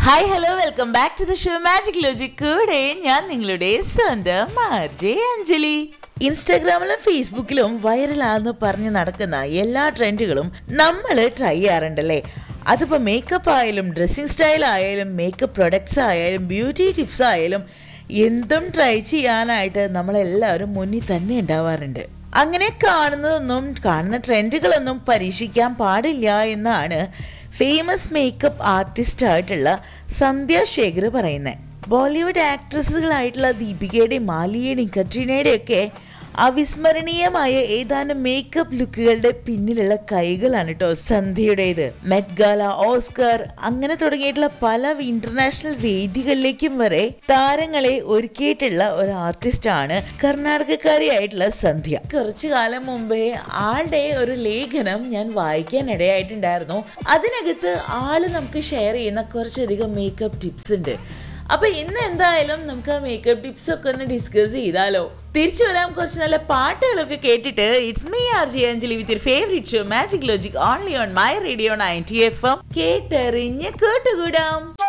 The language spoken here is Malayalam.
hi hello welcome back to the show magic logic കൂടെ ഞാൻ നിങ്ങളുടെ സ്വന്തം ആർജെ അഞ്ജലി ഇൻസ്റ്റാഗ്രാമിലും ഫേസ്ബുക്കിലും വൈറലാന്ന് പറഞ്ഞ് നടക്കുന്ന എല്ലാ ട്രെൻഡുകളും നമ്മൾ ട്രൈ ചെയ്യാറുണ്ടല്ലേ അതിപ്പോൾ മേക്കപ്പ് ആയാലും ഡ്രസ്സിങ് സ്റ്റൈൽ ആയാലും മേക്കപ്പ് പ്രൊഡക്ട്സ് ആയാലും ബ്യൂട്ടി ടിപ്സ് ആയാലും എന്തും ട്രൈ ചെയ്യാനായിട്ട് നമ്മളെല്ലാവരും മുന്നിൽ തന്നെ ഉണ്ടാവാറുണ്ട് അങ്ങനെ കാണുന്നതൊന്നും കാണുന്ന ട്രെൻഡുകളൊന്നും പരീക്ഷിക്കാൻ പാടില്ല എന്നാണ് ഫേമസ് മേക്കപ്പ് ആർട്ടിസ്റ്റ് ആയിട്ടുള്ള സന്ധ്യ ശേഖർ പറയുന്നത് ബോളിവുഡ് ആക്ട്രസുകളായിട്ടുള്ള ദീപികയുടെയും മാലിയുടെയും കട്രീനയുടെയും ഒക്കെ അവിസ്മരണീയമായ ഏതാനും മേക്കപ്പ് ലുക്കുകളുടെ പിന്നിലുള്ള കൈകളാണ് കേട്ടോ സന്ധ്യയുടേത് മെറ്റ് ഗാല ഓസ്കർ അങ്ങനെ തുടങ്ങിയിട്ടുള്ള പല ഇന്റർനാഷണൽ വേദികളിലേക്കും വരെ താരങ്ങളെ ഒരുക്കിയിട്ടുള്ള ഒരു ആർട്ടിസ്റ്റ് ആണ് കർണാടകക്കാരിയായിട്ടുള്ള സന്ധ്യ കുറച്ചു കാലം മുമ്പേ ആളുടെ ഒരു ലേഖനം ഞാൻ വായിക്കാൻ ഇടയായിട്ടുണ്ടായിരുന്നു അതിനകത്ത് ആള് നമുക്ക് ഷെയർ ചെയ്യുന്ന കുറച്ചധികം മേക്കപ്പ് ടിപ്സ് ഉണ്ട് അപ്പൊ ഇന്ന് എന്തായാലും നമുക്ക് ആ മേക്കപ്പ് ടിപ്സ് ഒക്കെ ഒന്ന് ഡിസ്കസ് ചെയ്താലോ തിരിച്ചു വരാം കുറച്ച് നല്ല പാട്ടുകളൊക്കെ കേട്ടിട്ട് it's me R J Anjali with favourite show magic logic only on my radio ninety F M കേട്ടെറിഞ്ഞ് കേട്ടുകൂടാം